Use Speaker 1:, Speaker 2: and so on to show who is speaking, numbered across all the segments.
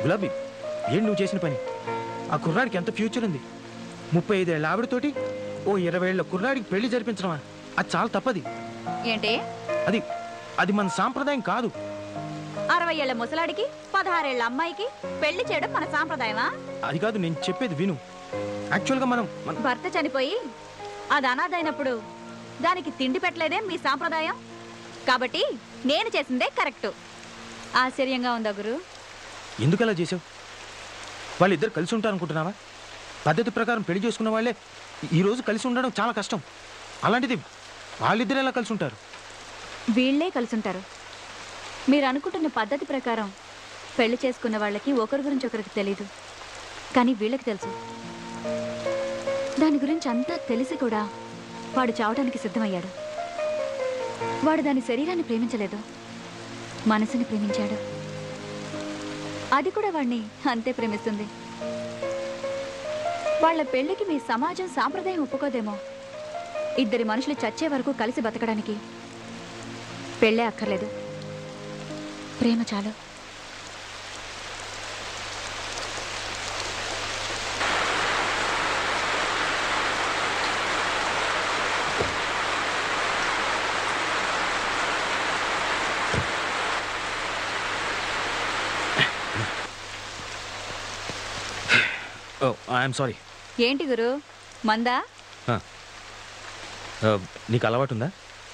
Speaker 1: గులాబీ ఏం నువ్వు చేసిన పని ఆ కుర్రాడికి ఎంత ఫ్యూచర్ ఉంది ముప్పై ఐదేళ్ల ఆవిడతోటి ఓ ఇరవై ఏళ్ల కుర్రాడికి పెళ్లి జరిపించడమా అది చాలా తప్పది
Speaker 2: ఏంటి
Speaker 1: అది అది మన సాంప్రదాయం కాదు
Speaker 2: అరవై ఏళ్ల ముసలాడికి పదహారేళ్ల అమ్మాయికి పెళ్లి చేయడం మన సాంప్రదాయమా
Speaker 1: అది కాదు నేను చెప్పేది విను యాక్చువల్గా మనం మన
Speaker 2: భర్త చనిపోయి అది అనాథైనప్పుడు దానికి తిండి పెట్టలేదే మీ సాంప్రదాయం కాబట్టి నేను చేసిందే కరెక్ట్ ఆశ్చర్యంగా ఉందా గురు
Speaker 1: ఎందుకు అలా చేసావు వాళ్ళిద్దరు కలిసి ఉంటారు అనుకుంటున్నావా పద్ధతి ప్రకారం పెళ్లి చేసుకున్న వాళ్ళే ఈ రోజు కలిసి ఉండడం చాలా కష్టం అలాంటిది వాళ్ళిద్దరు ఎలా కలిసి ఉంటారు
Speaker 2: వీళ్ళే కలుసుంటారు మీరు అనుకుంటున్న పద్ధతి ప్రకారం పెళ్లి చేసుకున్న వాళ్ళకి ఒకరి గురించి ఒకరికి తెలీదు కానీ వీళ్ళకి తెలుసు దాని గురించి అంతా తెలిసి కూడా వాడు చావడానికి సిద్ధమయ్యాడు వాడు దాని శరీరాన్ని ప్రేమించలేదు మనసుని ప్రేమించాడు అది కూడా వాణ్ణి అంతే ప్రేమిస్తుంది వాళ్ళ పెళ్లికి మీ సమాజం సాంప్రదాయం ఒప్పుకోదేమో ఇద్దరి మనుషులు చచ్చే వరకు కలిసి బతకడానికి పెళ్ళే అక్కర్లేదు ప్రేమ చాలు
Speaker 1: ఓ ఐఎమ్ సారీ
Speaker 2: ఏంటి గురు మందా
Speaker 1: నీకు అలవాటు ఉందా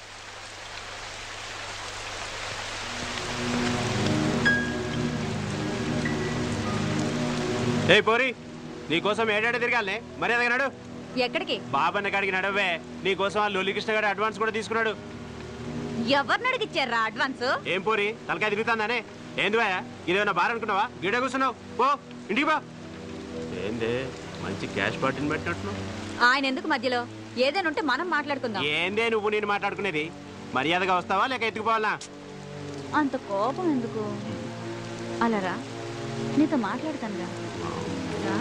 Speaker 3: ఏ పోరి నీకోసం ఏడాడు తిరగాలనే మరి ఎదగనాడు
Speaker 2: ఎక్కడికి
Speaker 3: బాబన్న కాడికి నడవే నీకోసం ఆ లొలికృష్ణ గారు అడ్వాన్స్ కూడా తీసుకున్నాడు
Speaker 2: ఎవరిని అడిగిచ్చారా అడ్వాన్స్
Speaker 3: ఏం పోరి తలకాయ తిరుగుతుందానే ఏంది బాయ్ ఇదేమన్నా బార్ అనుకున్నావా గిడ కూర్చున్నావు పో ఇంటికి పో ఏంది మంచి క్యాష్ పార్టీని పెట్టినట్టు
Speaker 2: ఆయన ఎందుకు మధ్యలో ఏదైనా ఉంటే మనం మాట్లాడుకుందాం
Speaker 3: ఏందే నువ్వు నేను మాట్లాడుకునేది మర్యాదగా వస్తావా లేక ఎత్తుకుపోవాలా
Speaker 2: అంత కోపం ఎందుకు అలా రా నీతో మాట్లాడతాను రా రా.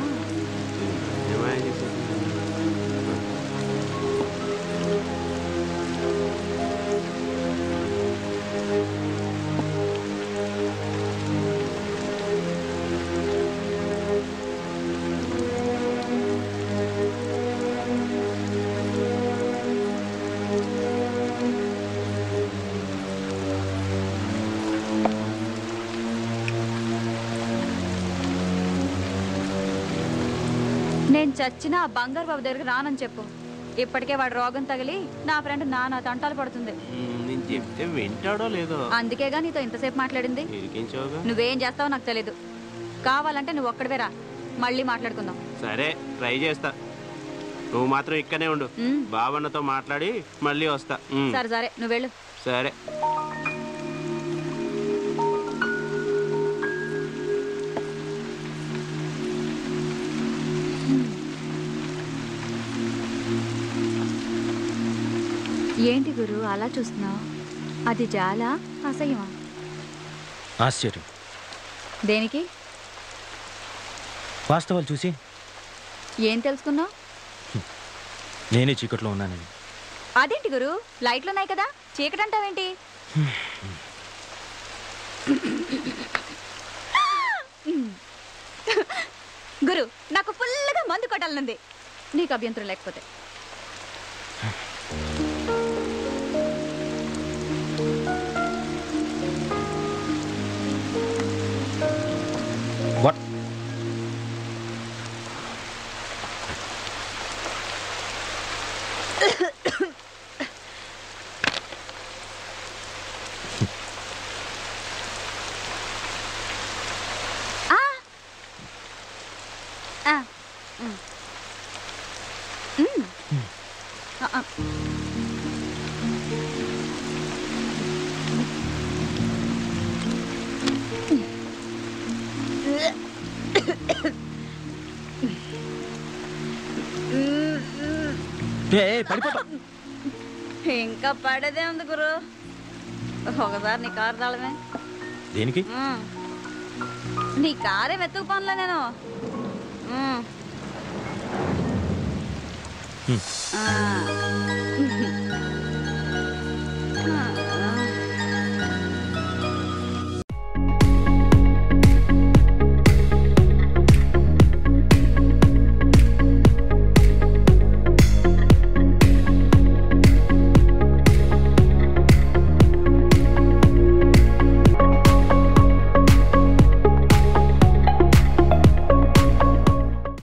Speaker 2: నేను చచ్చిన ఆ బంగారు బాబు దగ్గరికి రానని చెప్పు ఇప్పటికే వాడు రోగం తగిలి నా ఫ్రెండ్ నానా తంటాలు పడుతుంది
Speaker 3: నేను చెప్తే వింటాడో లేదో
Speaker 2: అందుకేగా నీతో ఇంతసేపు మాట్లాడింది
Speaker 3: ఇరికించావుగా
Speaker 2: నువ్వేం చేస్తావో నాకు తెలీదు కావాలంటే నువ్వు ఒక్కడివే రా మళ్ళీ మాట్లాడుకుందాం
Speaker 3: సరే ట్రై చేస్తా నువ్వు మాత్రం ఇక్కనే ఉండు
Speaker 2: ఉమ్,
Speaker 3: బావన్నతో మాట్లాడి మళ్ళీ వస్తా ఉమ్,
Speaker 2: సరే సరే నువ్వు వెళ్ళు
Speaker 3: సరే
Speaker 2: ఏంటి గురు అలా చూస్తున్నావు అది జాలా అసహ్యమా
Speaker 1: ఆశ్చర్యం
Speaker 2: దేనికి
Speaker 1: వాస్తవాలు చూసి
Speaker 2: ఏం తెలుసుకున్నావు
Speaker 1: నేనే చీకట్లో ఉన్నానని
Speaker 2: అదేంటి గురు లైట్లు ఉన్నాయి కదా చీకటి అంటావేంటి గురు నాకు ఫుల్గా మందు కొట్టాలనుంది నీకు అభ్యంతరం లేకపోతే
Speaker 1: వాట్
Speaker 2: ఆ ఆ ఉమ్. ఉమ్. ఆ, ఆ.
Speaker 1: ఏ ఏ, పడిపోతా
Speaker 2: ఇంకా పడేదే ఉంది గురు ఒకసారి నీ కారు తాళమే
Speaker 1: దేనికి
Speaker 2: ఉమ్. నీ కారే వెతుకు పనులే నేను ఉమ్.
Speaker 1: హ్మ్.
Speaker 2: ఆ.